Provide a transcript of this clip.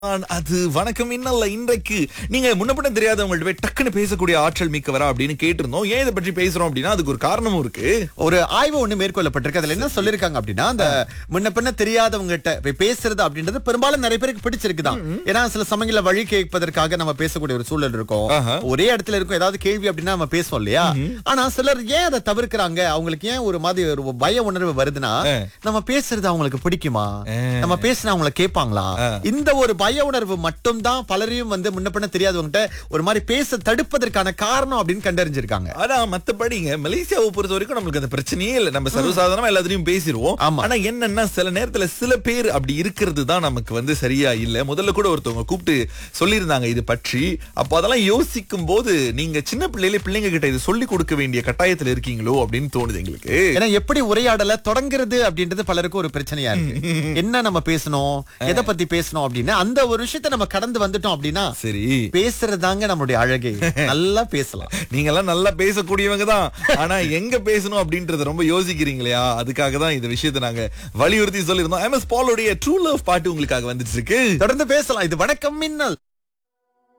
On அது வணக்கம் இன்னல்ல இன்றைக்கு நீங்க முன்னப்பட தெரியாதவங்கள்ட்ட போய் டக்குன்னு பேசக்கூடிய ஆற்றல் மிக்கவரா அப்படின்னு கேட்டிருந்தோம் ஏன் இதை பற்றி பேசுறோம் அப்படின்னா அதுக்கு ஒரு காரணமும் இருக்கு ஒரு ஆய்வு ஒண்ணு மேற்கொள்ளப்பட்டிருக்கு அதுல என்ன சொல்லிருக்காங்க அப்படின்னா அந்த முன்ன பின்ன தெரியாதவங்ககிட்ட போய் பேசுறது அப்படின்றது பெரும்பாலும் நிறைய பேருக்கு பிடிச்சிருக்குதான் ஏன்னா சில சமயங்கள வழி கேட்பதற்காக நம்ம பேசக்கூடிய ஒரு சூழல் இருக்கும் ஆஹா. ஒரே இடத்துல இருக்கும் ஏதாவது கேள்வி அப்படின்னா நம்ம பேசுவோம் இல்லையா ஆனா சிலர் ஏன் அதை தவிர்க்கிறாங்க அவங்களுக்கு ஏன் ஒரு மாதிரி ஒரு பய உணர்வு வருதுன்னா நம்ம பேசுறது அவங்களுக்கு பிடிக்குமா நம்ம பேசினா அவங்கள கேட்பாங்களா இந்த ஒரு பய உணர்வு மட்டும் தான் பலரையும் வந்து முன்ன பின்ன தெரியாதவங்ககிட்ட ஒரு மாதிரி பேச தடுப்பதற்கான காரணம் அப்படின்னு கண்டறிஞ்சிருக்காங்க ஆனா மத்தபடிங்க மலேசியாவை பொறுத்த வரைக்கும் நம்மளுக்கு அந்த பிரச்சனையே இல்ல நம்ம சர்வசாதாரணமா எல்லாத்தையும் பேசிடுவோம் ஆமா. ஆனா என்னன்னா சில நேரத்துல சில பேர் அப்படி இருக்கிறது தான் நமக்கு வந்து சரியா இல்ல முதல்ல கூட ஒருத்தவங்க கூப்பிட்டு சொல்லியிருந்தாங்க இது பற்றி அப்ப அதெல்லாம் யோசிக்கும் போது நீங்க சின்ன பிள்ளையில பிள்ளைங்க கிட்ட இது சொல்லி கொடுக்க வேண்டிய கட்டாயத்துல இருக்கீங்களோ அப்படின்னு தோணுது எங்களுக்கு ஏன்னா எப்படி உரையாடல தொடங்குறது அப்படின்றது பலருக்கும் ஒரு பிரச்சனையா இருக்கு என்ன நம்ம பேசணும் எதை பத்தி பேசணும் அப்படின்னு அந்த ஒரு விஷயத்த நம்ம கடந்து வந்துட்டோம் அப்படின்னா சரி பேசுறதாங்க நம்மளுடைய அழகே நல்லா பேசலாம் நீங்க எல்லாம் நல்லா பேசக்கூடியவங்க தான் ஆனா எங்க பேசணும் அப்படின்றத ரொம்ப யோசிக்கிறீங்க இல்லையா அதுக்காக தான் இந்த விஷயத்தை நாங்க வலியுறுத்தி சொல்லியிருந்தோம் எம் எஸ் பாலோடைய ட்ரூ லவ் பாட்டு உங்களுக்காக வந்துட்டு இருக்கு தொடர்ந்து பேசலாம் இது வணக்கம் மின்னல்